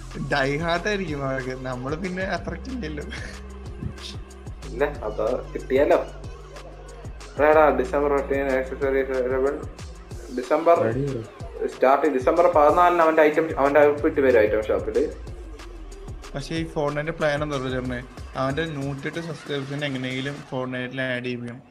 Die hard ആയിരിക്കും അവർക്ക് നമ്മള് പിന്നെ അത്രയ്ക്ക് ഇല്ലല്ലോ ഇല്ല അത് കിട്ടിയാലോ എടാ December accessories December start December പതിനാലിന് അവന്റെ ഐറ്റം അവന്റെ ഔട്ട്ഫിറ്റ് വരും ഐറ്റം ഷോപ്പില് പക്ഷെ ഈ ഫോർണൈറ്റ് പ്ലാൻ എന്താ പറയുക ചേർന്നെ അവന്റെ നൂറ്റെട്ട് സബ്സ്ക്രൈബേഴ്സിന് എങ്ങനെയെങ്കിലും ഫോർണൈറ്റിൽ ആഡ് ചെയ്യിപ്പിക്കണം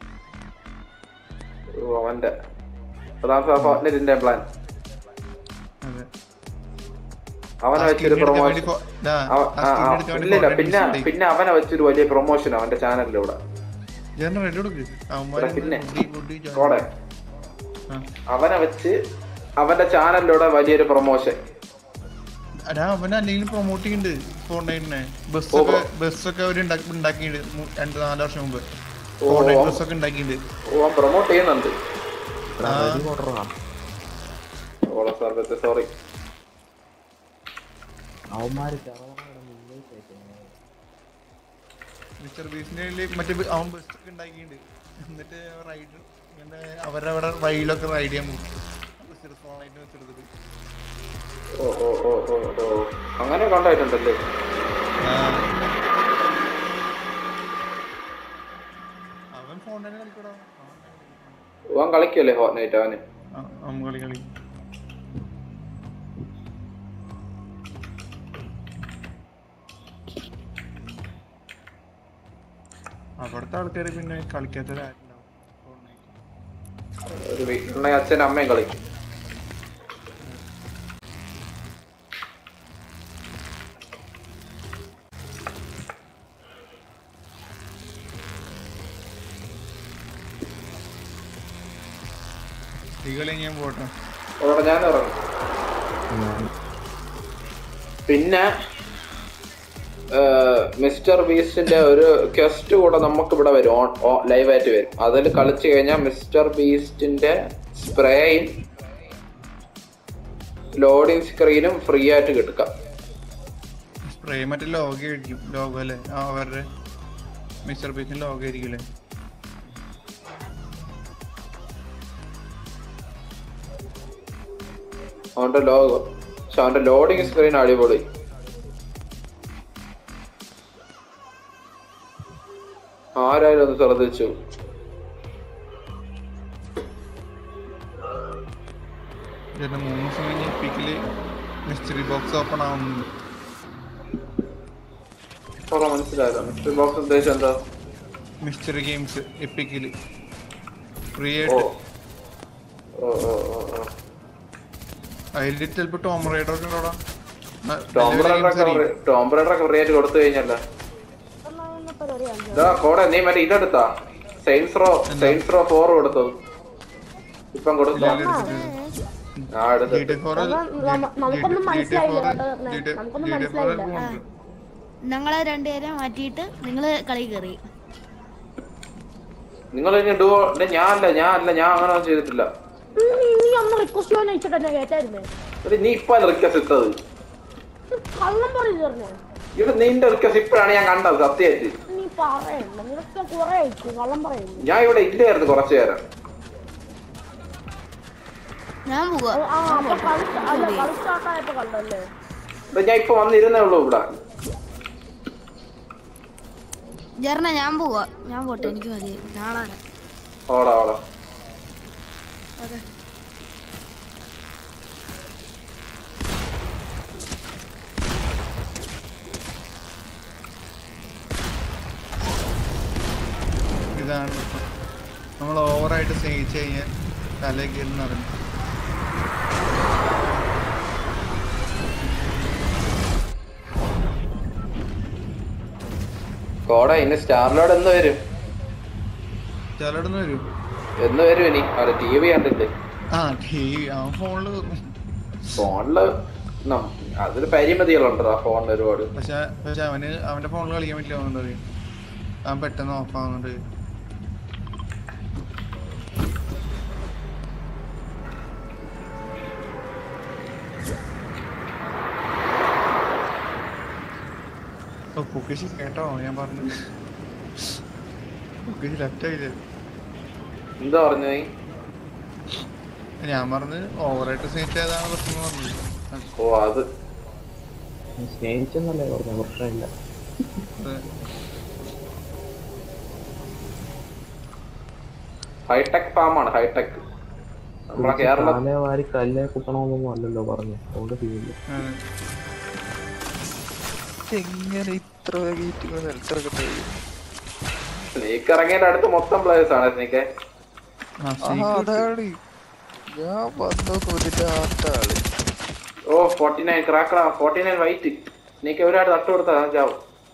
ഓ, അവന്റെ അതാണ് ഫോർട്ട്നെറ്റിന്റെ പ്ലാൻ അതെ അവനെ ആ വെച്ചൊരു skin എടുക്കാൻ പ്രൊമോഷൻ വേണ്ടി ഫോ- ദാ, അവ- ആ ആ, skin ആ, എടുക്കാൻ വേണ്ടി ഇല്ലില്ല Fortnite പിന്നെ use ചെയ്യും. പിന്നെ അവനെ വെച്ചൊരു വലിയ പ്രൊമോഷൻ അവന്റെ ചാനലിലൂടെ ചേട്ടന് ready കൊടുക്ക്. അവന്മാര് എടാ, പിന്നെ ബുദ്ധി- ബുദ്ധി ചാടി. കോടെ ആ. അവനെ വെച്ച് അവന്റെ ചാനലിലൂടെ വലിയൊരു പ്രൊമോഷൻ എടാ അവൻ അല്ലെങ്കിൽ പ്രൊമോട്ട് ചെയ്യുന്നുണ്ട് ഫോർണൈറ്റിനെ ബസ്സൊക്കെ ബസ്സൊക്കെ അവർ ഉണ്ടാക്കിയിട്ടുണ്ട് മു- രണ്ട് നാല് വർഷം മുമ്പ് ഫോർണൈറ്റ് ബസ്സൊക്കെ ഉണ്ടാക്കിയിട്ടുണ്ട് ഓ പ്രൊമോട്ട് ചെയ്യുന്നുണ്ട് ആ. ഓളെ സർവത്തെ സോറി അവന്മാര് മിസ്റ്റർ ബീസിന്റെ മറ്റേ ബ- അവൻ ബസ്സൊക്കെ ഉണ്ടാക്കിയിട്ടുണ്ട് എന്നിട്ട് റൈഡ് ഇങ്ങനെ അവരുടെ അവിടെ റൈഡിലൊക്കെ റൈഡ് ചെയ്യാൻ പോകും ബസ് ഫോർണൈറ്റ് ബസ് എടുത്തിട്ട് ഓ ഓ ഓ ഓ ഓ അങ്ങനെ കണ്ടായിട്ടുണ്ടല്ലേ ആ. അവൻ ഫോർണൈറ്റ് കളിക്കൂടാ അവൻ ഓൻ കളിക്കല്ലേ ഫോർട്ട്നൈറ്റ് അവന് ആ, അവൻ കളി കളി അവിടുത്തെ ആൾക്കാർ പിന്നെ കളിക്കാത്തവരായിട്ടുണ്ടാവും ഫോർണൈറ്റ് ഒരു വീട്ടിലുണ്ടെങ്കിൽ അച്ഛനും അമ്മയും കളിക്കും ഈ കളി ഞാൻ പോട്ടെ അതോടെ ഞാൻ ഇറങ്ങും പിന്നെ മിസ്റ്റർ ബീസ്റ്റിന്റെ ഒരു ക്വസ്റ്റ് കൂടെ നമുക്ക് ഇവിടെ വരും ഓൺ ലൈവായിട്ട് വരും അതിൽ കളിച്ചു കഴിഞ്ഞാൽ മിസ്റ്റർ ബീസ്റ്റിന്റെ സ്പ്രേയും ലോഡിംഗ് സ്ക്രീനും ഫ്രീ ആയിട്ട് കിട്ടുക്കാം സ്പ്രേ മറ്റേ ലോഗോ ആയിരിക്കും ലോഗോ അല്ലേ ആ അവരുടെ മിസ്റ്റർ ബീസിന്റെ ലോഗോ ആയിരിക്കില്ലേ അവന്റെ ലോഗോ പക്ഷെ അവന്റെ ലോഡിംഗ് സ്ക്രീൻ അടിപൊളി ആരായാലും ഒന്ന് ശ്രദ്ധിച്ചു ഇതിന്റെ മൂന്ന് ദിവസം കഴിഞ്ഞ് എപ്പിക്കല് മിസ്റ്ററി ബോക്സ് ഓപ്പൺ ആവുന്നുണ്ട് പറ മനസ്സിലായല്ലോ മിസ്റ്റർ ബോക്സ് ഉദ്ദേശം എന്താ മിസ്റ്ററി ഗെയിംസ് എപ്പിക്കല് ഫ്രീ ഓ ആയിട്ട് ഓ ഓ ഓ ഓ അതിൽ ചിലപ്പോ ടോം റൈഡർ ഒക്കെ ഉണ്ടോടാ ന- ടോം നല്ല റൈഡർ games ആയിരിക്കും. ഒക്കെ ടോം റൈഡർ ഒക്കെ ഫ്രീ ആയിട്ട് കൊടുത്തു കഴിഞ്ഞല്ല ഇതാ കോടെ നീ മറ്റേ ഇതെടുത്താ signs row signs row four കൊടുത്തത് ഇപ്പം കൊടുത്തു ഇല്ല, എടുത്തിട്ട്. ആ എടുത്തിട്ട് GTA 4 നമ്മ- നമുക്കൊന്നും GTA മനസ്സിലായില്ല 4 കേട്ടോ പറഞ്ഞെ. GTA നമുക്കൊന്നും 4 മനസ്സിലായില്ല. പോകുന്നുണ്ട്. ഞങ്ങളെ രണ്ടുപേരെ മാറ്റിയിട്ട് നിങ്ങള് കളി കയറി നിങ്ങൾ ഇനി ഡുവോ ഞാനല്ല ഞാനല്ല ഞാൻ അങ്ങനെ ഒന്നും ചെയ്തിട്ടില്ല ഉം, നീ- നീ അന്ന് റിക്വസ്റ്റ് ചെയ്യാൻ അയച്ചിട്ട് എന്നെ കേട്ടായിരുന്നേ എടി, നീ ഇപ്പൊ റിക്വസ്റ്റ് ഇട്ടത് കള്ളം പറയുന്നത് പറഞ്ഞേ ഇവിടെ നിന്റെ റിക്വസ്റ്റ് ഇപ്പോഴാണ് ഞാൻ കണ്ടത് സത്യമായിട്ട് നീ പറയണ്ട നിനക്ക് കുറെ അയച്ചു കള്ളം പറയുന്നു ഞാൻ ഇവിടെ ഇല്ലായിരുന്നു കുറച്ചു നേരം ഞാൻ പോവാ ആ അപ്പൊ കളി അല്ല കളി സ്റ്റാർട്ടായപ്പോ കണ്ടല്ലേ ഇവിടെ ഞാൻ ഇപ്പൊ വന്നിരുന്നേ ഉള്ളൂ ഇവിടെ ജർണ ഞാൻ പോവാ ഞാൻ പോട്ടെ എനിക്ക് മതി നാളെ വരാം. ഓടാ ഓടാ ഓക്കേ. ഇതാണ് പ്രശ്നം. നമ്മൾ ഓവറായിട്ട് സ്നേഹിച്ചു കഴിഞ്ഞാൽ തലയിൽ കയറി നിറഞ്ഞു കോട ഇനി സ്റ്റാറിലോട് എന്ന് വരും ചിലയിടന്ന് വരും എന്ന് വരും ഇനി അവിടെ ടി വി കണ്ടില്ലേ ആ ടി വി ആ ഫോണില് ഫോണില് നം- അതിന് പരിമിതികളുണ്ടോ ആ ഫോണിൽ ഒരുപാട് പക്ഷെ പക്ഷെ അവന് അവന്റെ ഫോണിൽ കളിക്കാൻ പറ്റില്ല അതുകൊണ്ട് അറിയാം അവൻ പെട്ടെന്ന് ഓഫ് ആവുന്നുണ്ട് ഓ കുക്കിശി കേട്ടോ ഞാൻ പറഞ്ഞു കുക്കിശി ലെഫ്റ്റ് ആയില്ലേ എന്താ പറഞ്ഞു നീ ഞാൻ പറഞ്ഞ് ഓവറായിട്ട് സ്നേഹിച്ച ഏതാണ് പ്രശ്നം എന്ന് പറഞ്ഞു ഓ അത് സ്നേഹിച്ചെന്നല്ലേ പറഞ്ഞു പ്രശ്നമില്ല അതെ. ഹൈടെക് ഫാമാണ് ഹൈടെക് നമ്മളെ കേരള കാലേ വാരി കല്ലേ കുത്തണമെന്നൊന്നും അല്ലല്ലോ പറഞ്ഞു അതുകൊണ്ട് തീയില്ല അതെ. എങ്ങനെ ഇത്ര വീട്ടിൽ നിലത്തിറക്കട്ടെ സ്നീക്ക് ഇറങ്ങിയതിന്റെ അടുത്ത് മൊത്തം പ്ലേയേഴ്സ് ആണ് സ്നീക്കെ ആ, ആ സീക്രട്ട്. അതാണ് ഞാൻ വന്നു കൊതിന്റെ ആട്ടാള് ഓ ഫോർട്ടി നയൻ ക്രാക്കടാ ഫോർട്ടി നയൻ വൈറ്റ് സ്നീക്ക് ഒരാട് തട്ട് കൊടുത്താ ചാവും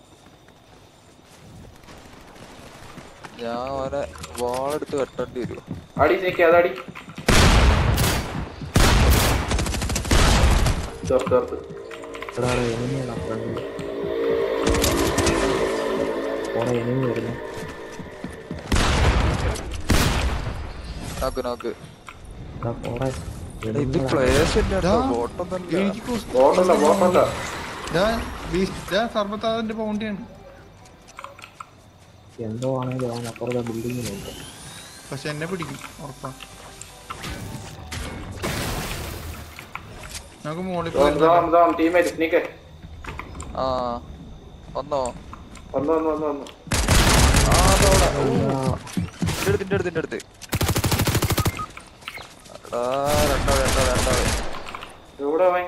ഞാൻ അവനെ വാളെടുത്ത് വെട്ടേണ്ടി വരും അടി സ്നീക്ക് അതടി ചേർത്ത് ചേർത്ത് എടാ എനിമിയാണ് ഫ്രണ്ടിൽ കുറെ എനിമി വരുന്നു നോക്ക് നോക്ക് എടാ കുറെ ഇത് enemy പ്ലേയേഴ്സ് ഇല്ല ദാ, ബോട്ടൊന്നല്ല എനിക്ക് കുസ്- ബോട്ടല്ല ബോട്ടല്ല ദാ, ബീസ്- ദാ, സർബത്താദിന്റെ ബൗണ്ടിയാണ് എന്തോ ആണെങ്കിലും അവൻ അപ്പുറത്തെ ബിൽഡിങ്ങിലുണ്ട് പക്ഷെ എന്നെ പിടിക്കും ഉറപ്പാ നമുക്ക് മോളിൽ പോയി ടീമേറ്റ് സ്നീക്കെ ആ വന്നോ വന്നു വന്നു വന്നു വന്നു ആ അതവിടെ ഇന്റെ അടുത്ത് ഇന്റെ അടുത്ത് ഇന്റെ അടുത്ത് എടാ രണ്ടാള് രണ്ടാള് രണ്ടാള് എവിടെ അവൻ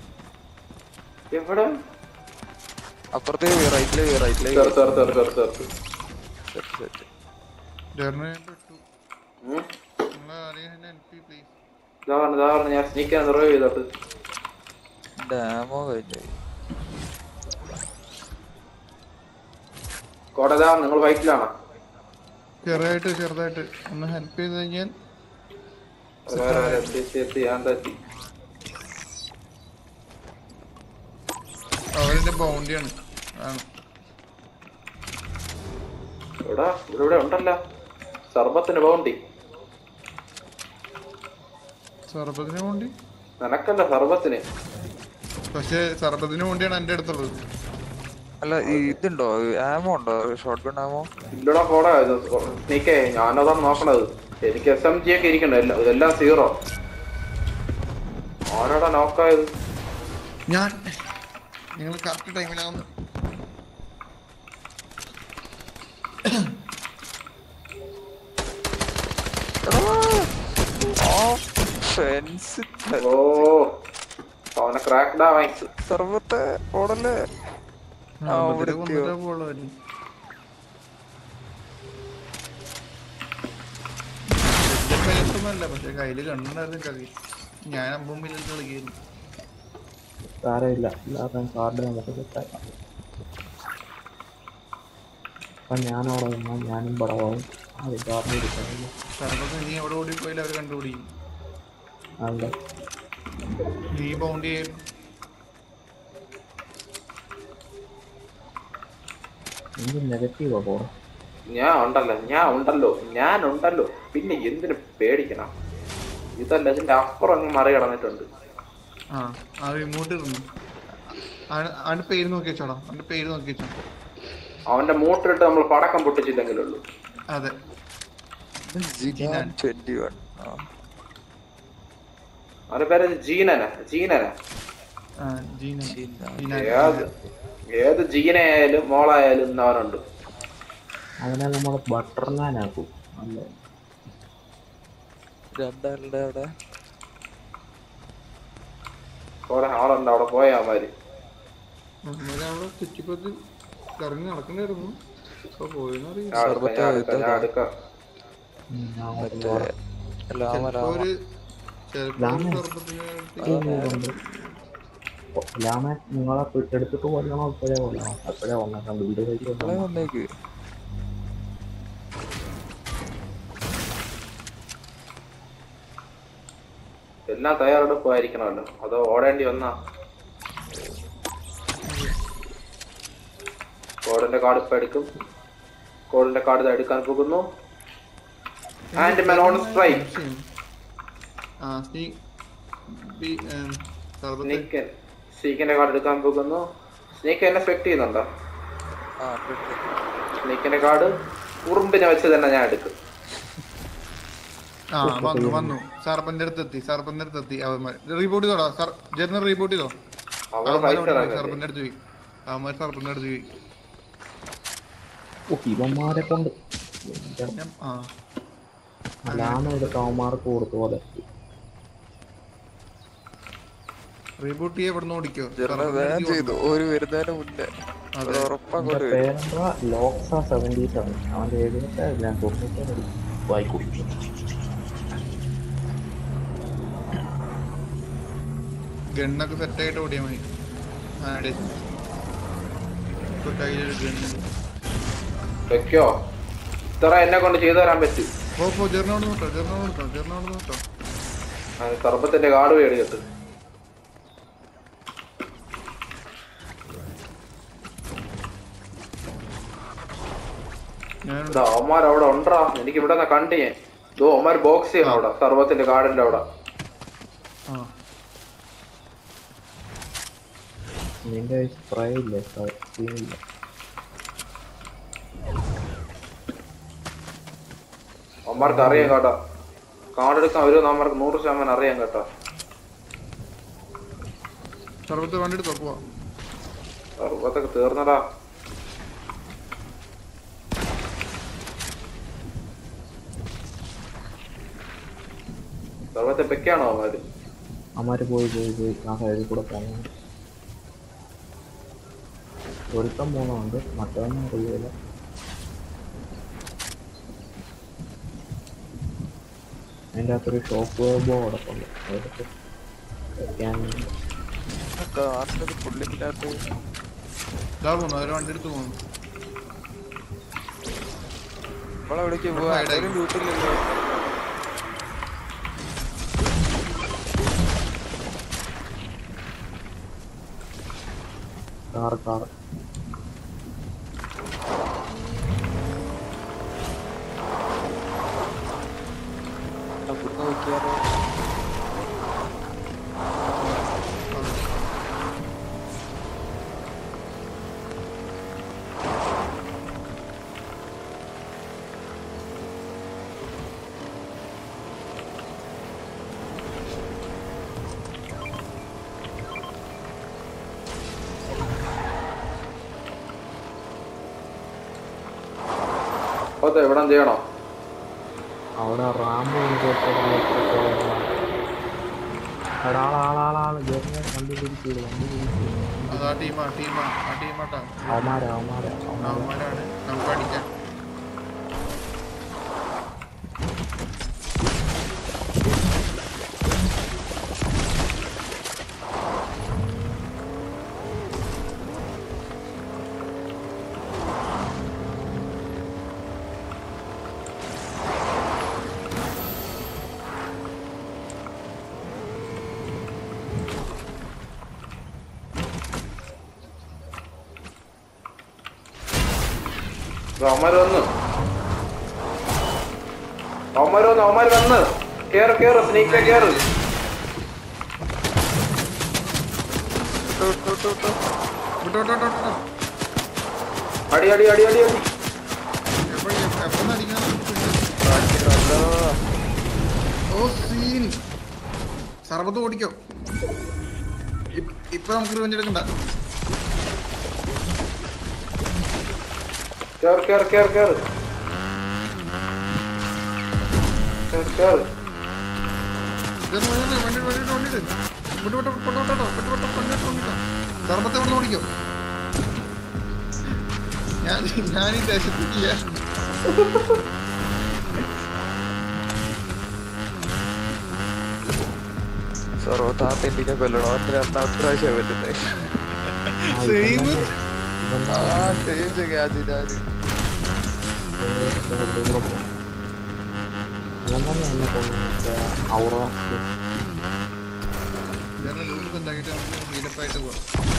എവിടെ അപ്പുറത്തേക്ക് പോയി റൈറ്റിലേക്ക് പോയി റൈറ്റിലേക്ക് ചേർത്ത് ചേർത്ത് ചേർത്ത് ചേർത്ത് ചേർത്ത് സെറ്റ് സെറ്റ് ഡെറിനെ ഞാൻ പെട്ടു ഉം. നിങ്ങളെ ആരെയും എന്നെ ഹെൽപ്പ് ചെയ്യ് പ്ലീസ് ഇതാ പറഞ്ഞു ഇതാ പറഞ്ഞു ഞാൻ സ്നീക്കാൻ റിവൈവ് ചെയ്തോട്ട് ഡാമോ കഴിഞ്ഞു കോടതാ നിങ്ങൾ വൈറ്റിലാണോ ചെറുതായിട്ട് ചെറുതായിട്ട് ഒന്ന് ഹെൽപ്പ് ചെയ്ത് കഴിഞ്ഞാൽ എത്തി എത്തി എത്തി ഞാൻ എത്തി അവരെന്റെ ബൗണ്ടിയാണ് ആണ് എവിടാ ഇവിടെ ഇവിടെ ഉണ്ടല്ലോ സർബത്തിന് ബൗണ്ടി സർബത്തിന് ബൗണ്ടി നിനക്കല്ല സർബത്തിന് പക്ഷെ സർബത്തിന് ബൗണ്ടിയാണ് എന്റെ അടുത്തുള്ളത് അല്ല ഈ ഇതുണ്ടോ ആമോ ഉണ്ടോ ഷോർട്ട് ഗൺ ആമോ ഇല്ലടാ പോടാ നീക്കേ ഞാനതാണ് നോക്കണത് എനിക്ക് എസ് എം ജി ഒക്കെ ഇരിക്കണ്ട എല്ലാം ഇതെല്ലാം സീറോ ആരാടാ നോക്കായത് ഞാൻ നിങ്ങൾ കറക്റ്റ് ടൈമിലാവുന്നു ഫെൻസ് ഓ അവനെ ക്രാക്ക്ഡാ വാങ്ങിച്ചു സർവത്തെ ഓടല്ലേ ആ, അവിടെ എത്തിയോ? ൊന്നല്ല പക്ഷെ കയ്യില് കണ്ടുണ്ടായിരുന്നു കവി ഞാൻ അമ്പും മില്ലിൽ കളിക്കുന്നു സാരമില്ല എല്ലാവരുടെയും കാർഡ് നമുക്ക് സെറ്റാക്കാം അപ്പം ഞാനവിടെ നിന്നാൽ ഞാനും പടവാവും അത് കാർഡ് എടുക്കാനില്ല സർബത്ത് നീ എവിടെ ഓടി പോയാലും അവർ കണ്ടുപിടിക്കും അല്ല നീ ബൗണ്ട് ചെയ്യും എന്ത് നെഗറ്റീവാ പോടാ ഞാൻ ഉണ്ടല്ലോ ഞാൻ ഉണ്ടല്ലോ ഞാൻ ഉണ്ടല്ലോ പിന്നെ എന്തിനു പേടിക്കണം ഇതല്ല ഇതിന്റെ അപ്പുറം അങ്ങ് മറികടന്നിട്ടുണ്ട് ആ ആ റിമോട്ട് ഇരുന്നു അവന്റെ പേര് നോക്കി വെച്ചോടാ അവന്റെ പേര് നോക്കി വെച്ചോ അവന്റെ മൂട്ടിലിട്ട് നമ്മൾ പടക്കം പൊട്ടിച്ചില്ലെങ്കിലുള്ളൂ അതെ ജിഗാൻ ട്വന്റി വൺ അവന്റെ പേര് ജീനന ജീനന ആ ജീന ജീന. ജീന ഏത് ഏത് ജീനയായാലും മോളായാലും ഇന്ന് അവനുണ്ട് അവനെ നമ്മൾ ബട്ടർ നാനാക്കും അല്ല രണ്ടാളുടെ അവിടെ കുറെ ആളുണ്ട് അവിടെ പോയ അവന്മാര് നമ്മള് അവിടെ ചുറ്റിപ്പത്തി കറങ്ങി നടക്കണ്ടായിരുന്നു ഇപ്പൊ പോയെന്നറിയില്ല ഞാൻ അടുക്കാം, ഞാൻ അടുക്കാം, ഞാൻ അടുക്കാം. ഉം, ഞാൻ അങ്ങോട്ട് മറ്റേ പോരാം. ലാമ ചിലപ്പോ ലാമ ഒരു ചിലപ്പോ ഒരു സർബത്തിന് ഉണ്ട്. ഒ- ലാമ നിങ്ങളെ പി- എടുത്തിട്ട് കൊല്ലണോ ഇപ്പോഴേ കൊല്ലണോ അപ്പോഴേ കൊല്ലണം വീട്ടിലേക്ക് ഇവിടെ കൊല്ലണം വന്നേക്ക് എല്ലാം തയ്യാറെടുപ്പായിരിക്കണമല്ലോ അതോ ഓടേണ്ടി വന്നാ കോഡിന്റെ കാർഡ് ഇപ്പൊ എടുക്കും കോഡിന്റെ കാർഡ് എടുക്കാൻ പോകുന്നു ആൻഡ് മെൻ ഓൺ സ്ട്രൈക്ക് ആ സ്നീ സർബത്ത് സ്നീക്ക് സ്നീക്കിന്റെ കാർഡ് എടുക്കാൻ പോകുന്നു സ്നീക്ക് എന്നെ എഫക്ട് ചെയ്യുന്നുണ്ടോ ആ ഉണ്ട്, ഉണ്ട്. സ്നീക്കിന്റെ കാർഡ് ഉറുമ്പിനെ വെച്ച് തന്നെ ഞാൻ എടുക്കും ആ വന്നു വന്നു സർപ്പന്റെ അടുത്ത് എത്തി സർപ്പന്റെ അടുത്ത് എത്തി അവന്മാർ റീബോട്ട് ചെയ്തോടാ സർ ജെറിന് റീബോട്ട് ചെയ്തോ അവിടെ പൈസ സർപ്പന്റെ ഇറങ്ങല്ലേ അടുത്ത് പോയി അവന്മാർ സർപ്പന്റെ അടുത്ത് പോയി ഓ ഇവന്മാരെ കൊണ്ട് എന്റെ ഞാൻ ആ ലാമ എടുത്ത് അവന്മാർക്ക് കൊടുത്തു പോലെ റീബൂട്ട് ചെയ്യ ഇവിടുന്ന് ഓടിക്കോ ജെറിനെ സർപ്പന്റെ ബാൻ അടുത്ത് ചെയ്തു ഒരു വരുന്നതിന് മുന്നേ അത് അതെ ഉറപ്പങ്ങോട്ട് എന്റെ വരും പേരെന്താ ലോക്സ സെവൻറ്റി സെവൻ അവന്റെ ഏതിനൊക്കെ ഞാൻ തൊണ്ണൂറ്റി വായിക്കും ഗണ്ണൊക്കെ സെറ്റ് ആയിട്ട് ഓടിയാ മതി ആടെ ഇപ്പൊ കയ്യിലൊരു ഗണ്ണ് വെക്കോ ഇത്ര എന്നെ കൊണ്ട് ചെയ്തു തരാൻ പറ്റും പോ പോ ജെറിനോട് നോട്ടോ ജെറിനോട് നോട്ടോ ജെറിനോട് നോട്ടോ സർപ്പത്തിന്റെ കാർഡ് മേടിച്ചിട്ട് ഞാൻ ഇവിടെ അവന്മാർ അവിടെ ഉണ്ടാ എനിക്ക് ഇവിടെ നിന്ന് കണ്ടു ഞാൻ ഇതോ അവന്മാർ ബോക്സ് ചെയ്യണം അവിടെ സർവത്തിന്റെ കാർഡിന്റെ അവിടെ ആ നിന്റെ സ്പ്രേ ഇല്ലേ ഇല്ല അവന്മാർക്ക് അറിയാം കേട്ടോ കാർഡ് എടുക്കാൻ വരുമെന്ന് അവന്മാർക്ക് നൂറ് ശതമാനം അറിയാം കേട്ടോ സർവത്ത് വണ്ടി എടുത്തോ പോവാ സർവത്തൊക്കെ തീർന്നടാ സർവത്തെ പെക്കാണോ അവന്മാര് അവന്മാര് പോയി പോയി പോയി ആ സൈഡിൽ കൂടെ പോകുന്നു ഒരുത്തം മൂന്നുണ്ട് മറ്റൊന്നും അറിയില്ല അതിൻ്റെ അകത്തൊരു ഷോപ്പ് വെബോ കിടപ്പുണ്ട് അതൊക്കെ വെക്കാൻ കാറിന്റെ പുള്ളില്ലാത്ത ഇതാ പോന്നു അവര് വണ്ടി എടുത്ത് പോന്നു നമ്മളെവിടേക്ക് പോവാ ആരും ലൂട്ടില്ലല്ലോ കാർ കാർ അവിടുന്ന് നോക്കിയാലോ അതെ ഇവിടെ ചെയ്യണോ അവിടെ റാമ്പ് എടാ ആളാളാളാള് ജെറിനെ വണ്ടി പിടിച്ചിട് വണ്ടി പിടിച്ചിട് അതാ ടീമാ ടീമാ ആ ടീമാട്ടാ അവന്മാരാ അവന്മാരാ അവന്മാരാ അവന്മാരാണ് നമുക്ക് അടിക്കാൻ അവന്മാര് വന്ന് അവന്മാര് വന്ന് അവന്മാര് വന്ന് കേറ് കേറ് സ്നീക്കെ കേറ് വിട്ടോ, വിട്ടോ, വിട്ടോ, വിട്ടോ. വിട്ടോ വിട്ടോ വിട്ടോ വിട്ടോ അടി അടി അടി അടി അടി എപ്പോഴും എപ്പം അടിക്കണം ബാക്കിയുണ്ടോ? ഓ സീൻ സർബത്ത് ഓടിക്കോ ഇപ്- ഇപ്പൊ നമുക്ക് റിവഞ്ച് എടുക്കണ്ട കേറ് കേറ് കേറ് കേറ് കേറ് കേറ് ഇതൊന്ന് വണ്ടി വണ്ടി വണ്ടി വണ്ടി വിട്ടു വിട്ടു വിട്ടു വിട്ടോ വിട്ടു വിട്ടു വണ്ടി വിട്ടോ സർബത്ത് എവിടെ ഓടിക്കോ ഞാൻ ഞാൻ ഈ ദേശത്തില്ല സർവ്വത്ത് ആ തെണ്ടിനെ കൊല്ലണം അത് രണ്ടാമത്തെ പ്രാവശ്യം പറ്റുന്നത് സെയിം ആ ചെയ്ത് രാജിരാജ് ഞാൻ തന്നെ എന്നെ തോന്നുന്നു ഔറ ഞാൻ ലൂസ് ഉണ്ടാക്കിയിട്ട് നമുക്ക് മീലപ്പായിട്ട് പോവാം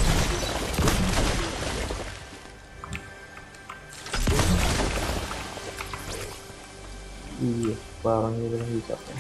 ഈ പറഞ്ഞതിലും ഈ ചപ്പ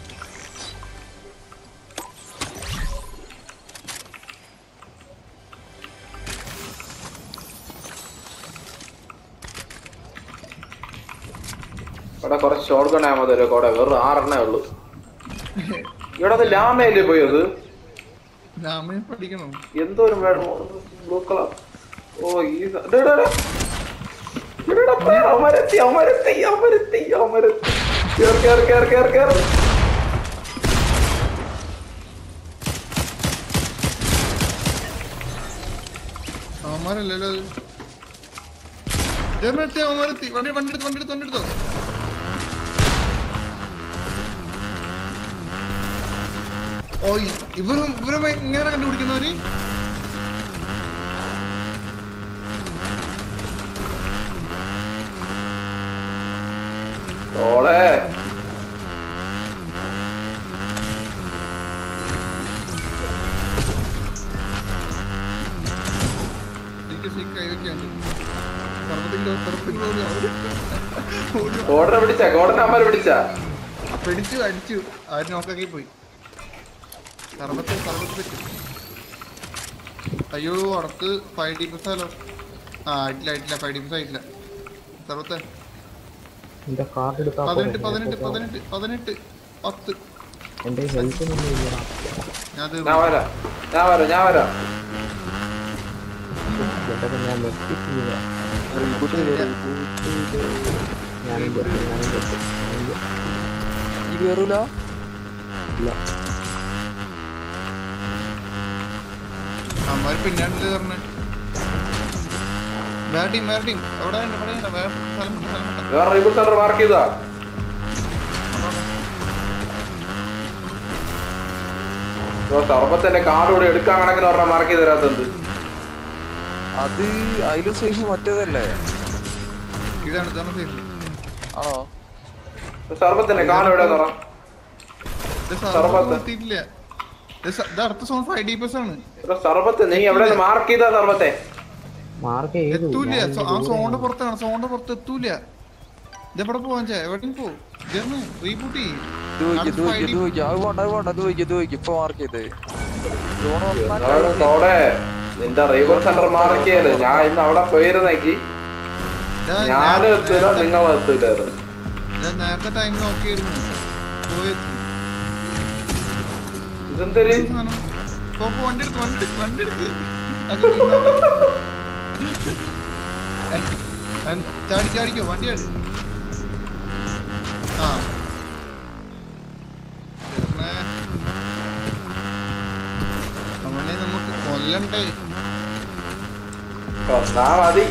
ഇവിടെ കുറച്ച് ഷോർട്ട് ഗൺ ആമോ തരും കൂടെ വെറും ആറെണ്ണേ ഉള്ളൂ ഇവിടെ അത് ലാമയല്ലേ പോയത് രാമനെ പഠിക്കണോ എന്തോ ഒരു ബ്ലൂ കളർ ഓ ഈ സ- ഡേ, ഡേ, ഡേ. എടാ, ഡേ, അവന്മാരെത്തി അവന്മാരെത്തി അവന്മാരെത്തി അവന്മാരെത്തി കേറ് കേറ് കേറ് കേറ് കേറ് അവന്മാരല്ലല്ലോ അത് ജർമ്മത്തി അവന്മാരെത്തി വണ്ടി വണ്ടി എടുത്ത് വണ്ടി എടുത്ത് വണ്ടി എടുത്തോ ഓ ഇ- ഇവരും ഇവരും ഇങ്ങനെ കണ്ടുപിടിക്കുന്നവര് ഓളെ എനിക്ക് സീ കൈവയ്ക്കാണ്ട് സർവത്തിലോ സർവത്തിലോ ഓടി കോടനെ പിടിച്ച കോടനെ അമ്മരെ പിടിച്ച പിടിച്ചു അടിച്ചു അവര് നോക്കാക്കി പോയി സർവത്ത് സർവത്ത് പറ്റും അയ്യോ അടുത്ത് ഫൈവ് ഡി പ്ലസ് ആലോ ആ ആയിട്ടില്ല ആയിട്ടില്ല ഫൈവ് ഡി പ്ലസ് ആയിട്ടില്ല സർവത്തെ എന്റെ കാർഡ് എടുത്താ പതിനെട്ട് പതിനെട്ട് പതിനെട്ട് പതിനെട്ട് പത്ത് എന്റെ ഹെൽത്തിനൊന്നും ഇല്ല ഞാൻ അത് ഞാൻ വരാം ഞാൻ വരാം ഞാൻ വരാം ചേട്ടാ ഞാൻ നിർത്തിയിട്ടില്ല റീബൂട്ട് ചെയ്തോ ഞാനും ചെറുപ്പം ഞാനും ചെറുപ്പം ഞാനും ചെറുപ്പം. ഈ കേറൂല ഇല്ല അമ്മാര് പിന്നാണ്ടില് പറഞ്ഞ വേറെ ടീം വേറെ ടീം എവിടെ ഉണ്ട് ഇവിടെ ഉണ്ട് വേറെ സ്ഥലം ഉണ്ട്, സ്ഥലം ഉണ്ട്. വേറെ റീബൂട്ട് സെന്റർ മാർക്ക് ചെയ്താ സർബത്തിന്റെ കാർഡ് കൂടെ എടുക്കാൻ കണക്കിന് പറഞ്ഞാൽ മാർക്ക് ചെയ്ത് തരാത്തത് അത് അതിലും സേഫ് മറ്റേതല്ലേ ഇതാണ് ഇതാണ് safe. ആണോ സർബത്തിന്റെ കാർഡ് എവിടെ പറ ഇത് സർവത്ത്. സർവത്ത് എത്തിയിട്ടില്ല ഇത് സ- ഇത് അടുത്ത സോൺ ഫൈവ് ഡി പ്ലസ് ആണ് സർബത്ത് നീ എവിടെ മാർക്ക് ചെയ്താ സർബത്തെ മാർക്ക് ചെയ്തു എത്തൂല ഞാൻ സോ- ആ ഇതിന്റെ സോണിന്റെ കൂടെ പുറത്താണ് സോണിന്റെ പുറത്ത് എത്തൂല ഇതെവിടെ പോവാൻ ചേ എവിടെയും പോ ഇതെന്ന് റീബൂട്ട് ചെയ്യും ഇത് നോക്കി ഇത് നോക്കി ഇത് നോക്കി അത് വേണ്ട അത് വേണ്ട അത് നോക്കി ഇത് നോക്കി ഇപ്പൊ മാർക്ക് ചെയ്തേ ഡ്രോൺ എന്താണ് കോടെ നിന്റെ റീബൂട്ട് സെന്റർ മാർക്ക് ചെയ്യല് ഞാൻ ഇന്ന് അവിടെ പോയിരുന്നെങ്കിൽ ഞാനും എത്തൂല നിങ്ങൾ എത്തൂലായിരുന്നു ഞാൻ നേരത്തെ ടൈം നോക്കിയിരുന്നു പോയെത്തി ഇതെന്തൊരു സാധനം. പോ, പോ, വണ്ടി എടുക്ക് വണ്ടി എടുക്ക് വണ്ടി എടുക്ക് അത് ഏ, ഏ, ചാടി ചാടിക്കോ വണ്ടി ചാടി ആ പിന്നെ അവനെ നമുക്ക് കൊല്ലണ്ടേ കൊന്നാ മതി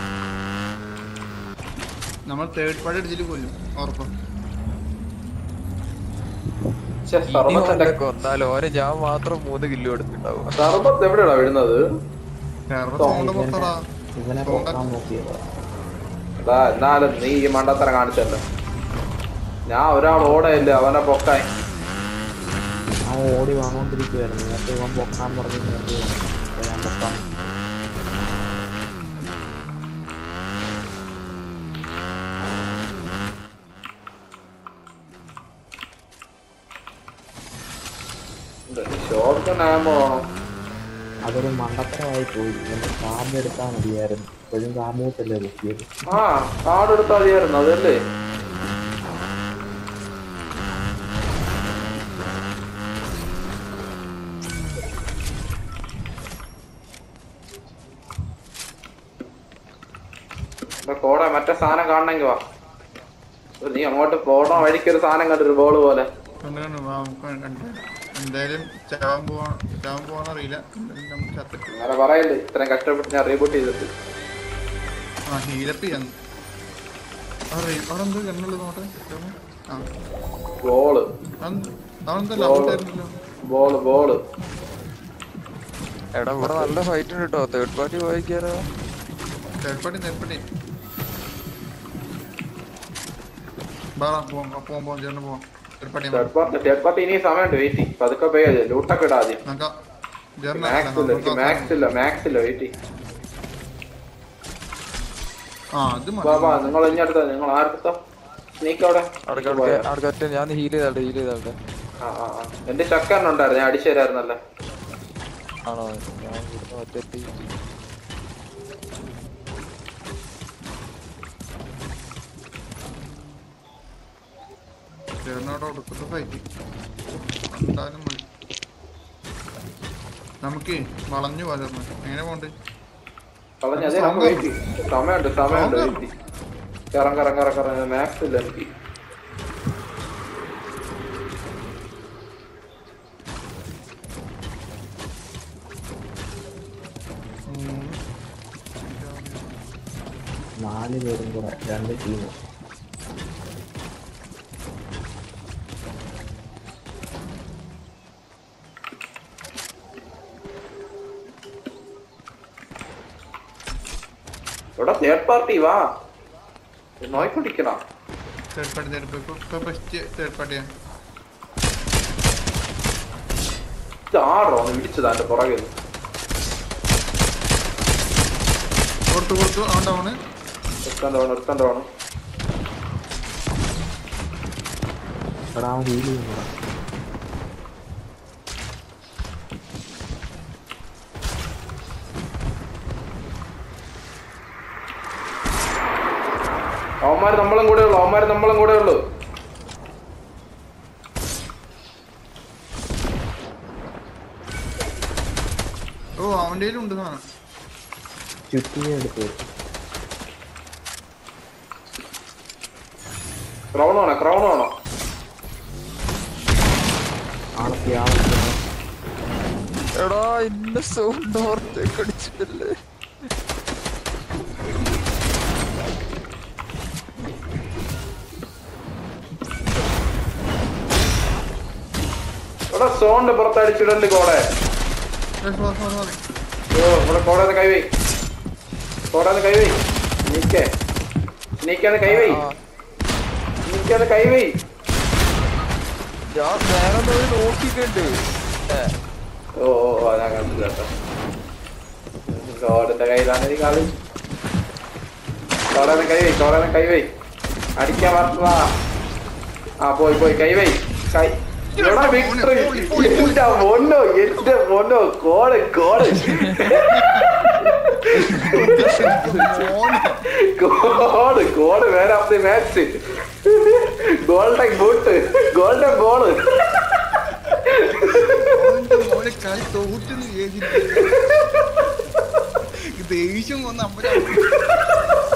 നമ്മൾ തേർഡ് പാർട്ടി അടിച്ചിട്ട് കൊല്ലും ഉറപ്പം ഛെ, സർബത്തിന്റെ കൊന്നാലും ഓനെ ഞാൻ മാത്രം മൂന്ന് കിലോ എടുത്തിട്ടുണ്ടാവും സർബത്ത് എവിടെയാടാ വീഴുന്നത് വേറെ സോണിന്റെ പുറത്തടാ ഇവനെ പൊക്കാൻ നോക്കിയത് എടാ എന്നാലും നീ ഈ മണ്ടത്തരം കാണിച്ചല്ലോ ഞാൻ ഒരാൾ ഓടയില്ല അവനെ പൊക്കാൻ ആ ഓടി വന്നോണ്ടിരിക്കുവായിരുന്നു നേരത്തെ ഇവൻ പൊക്കാൻ പറഞ്ഞു നേരത്തെ ഇപ്പൊ ഞാൻ പൊക്കാൻ ഷോർട്ട് ആകുമ്പോ അതൊരു മണ്ടത്തരമായി പോയി എന്റെ കാർഡ് എടുത്താൽ മതിയായിരുന്നു ഇപ്പോഴും കാർമൂട്ടല്ലേ കിട്ടിയത് ആ കാർഡ് എടുത്താൽ മതിയായിരുന്നു അതല്ലേ എടാ കോടെ മറ്റേ സാധനം കാണണമെങ്കിൽ വാ ഒരു നീ അങ്ങോട്ട് പോണ വഴിക്ക് ഒരു സാധനം കണ്ടൊരു ബോൾ പോലെ കണ്ടാണ് വാ, നമുക്ക് കണ്ട്. എന്തായാലും ചാവാൻ പോവാ ചാവാൻ പോവാന്നറിയില്ല എന്തായാലും നമുക്ക് ചത്തിട്ട് അങ്ങനെ പറയല്ലേ ഇത്രയും കഷ്ടപ്പെട്ട് ഞാൻ റീബൂട്ട് ചെയ്തിട്ട് ആ ഹീലപ്പ് ചെയ്യാന്ന് അവിടെ എന്ത് കണ്ണുള്ളത് നോട്ടെ ആ ബോള് അതെന്താ ലൗട്ടായിരുന്നല്ലോ ബോള് ബോള് എടാ ഇവിടെ നല്ല ഫൈറ്റ് ഉണ്ട് കേട്ടോ തേർഡ് പാർട്ടി വായിക്കാനോ തേർഡ് തേർഡ് ബാറാ പോവാം പോവാം പോവാം ചേട്ടന് പോവാം third party third party third party ഇനി സമയമുണ്ട് വെയിറ്റ് പതുക്കെ പോയാ ലൂട്ടൊക്കെ ഇടാ ആദ്യം നമുക്ക് മാക്സ് ഇല്ല എനിക്ക് മാക്സ് ഇല്ല മാക്സ് ഇല്ല വെയിറ്റ് ആ അത് മതി. വാ വാ നിങ്ങൾ ഇഞ്ഞടുത്ത നിങ്ങൾ ആരെടുത്തോ സ്നീക്ക് അവിടെ അടക്ക അടക്ക ഞാൻ ഹീൽ ചെയ്താട്ടെ ഹീൽ ചെയ്താട്ടെ ആ ആ ആ എന്റെ ചക്കൻ ഉണ്ടായിരുന്നു ഞാൻ അടിച്ചു തരായിരുന്നല്ലേ ആണോ ഞാൻ ഇവിടുന്ന് മറ്റേ ചേട്ടനവിടെ ഒടുക്കത്തെ ഫൈറ്റ് എന്തായാലും മതി നമുക്ക് വളഞ്ഞു പോകാൻ എങ്ങനെ പോണ്ട് കളഞ്ഞ അതെ നമുക്ക് വെയിറ്റ് സമയമുണ്ട് സമയമുണ്ട് വെയിറ്റ് കറങ്ങ കറങ്ങ കറങ്ങ കറങ്ങ മാക്സ് ഇല്ല എനിക്ക് നാല് പേരും കൂടെ രണ്ട് ടീം ഇവിടെ തേർഡ് പാർട്ടി വാ നോയിക്കൊണ്ടിരിക്കണം തേർഡ് പാർട്ടി തേർഡ് പാർട്ടി ഇപ്പൊ ബെസ്റ്റ് തേർഡ് പാർട്ടിയാണ് ആടോ ഒന്ന് ഇടിച്ചതാ എന്റെ പുറകെ നിന്ന്. കൊടുത്തു കൊടുത്തു അവൻ ഡൗണ് എടുത്തോണ്ട് വേണം എടുത്തോണ്ട് വേണം എടാ അവൻ ഹീൽ ചെയ്യുന്നതാ അവന്മാര് നമ്മളും കൂടെ ഉള്ളു അവന്മാര് നമ്മളും കൂടെ ഉള്ളു ഓ അവൻ്റെ ഉണ്ട് സാധനം ചുറ്റിയെ എടുത്ത് ക്രൗൺ വേണോ ക്രൗൺ വേണോ ആളത്തി ആളത്തി എടാ ഇന്ന സൗണ്ട് ഓർത്തേക്ക് അടിച്ചിട്ടല്ലേ ഇവിടെ സോണിന്റെ പുറത്ത് അടിച്ചിടണ്ട് കോടെ സോറി സോറി സോറി ഓ ഇവിടെ കോടേന്ന് കൈവൈ കോടേന്ന് കൈവൈ നീക്കേ നീക്കാന്ന് കൈവൈ ആ, നീക്കാന്ന് കൈവൈ ഞാൻ നേരെ പോയി നോക്കിക്കണ്ട് ഏ, ഓ ഓ ഓ ഞാൻ കണ്ടു കേട്ടോ കോടന്റെ കയ്യിലാണ് ഈ കളി കോടേന്ന് കൈവൈ കോടേന്ന് കൈവൈ അടിക്കാൻ പറ്റുന്ന ആ പോയി പോയി കൈവൈ കൈ എടാ വിക്ടറി എന്റെ മോനോ എന്റെ മോനോ കോട് കോട് കോട് കോട് വേറെ of the match golden boot golden ball അവന്റെ മോനെ കളി തോറ്റെന്ന് വിചാരിച്ചിട്ട് ദേഷ്യം വന്ന് അമ്പലം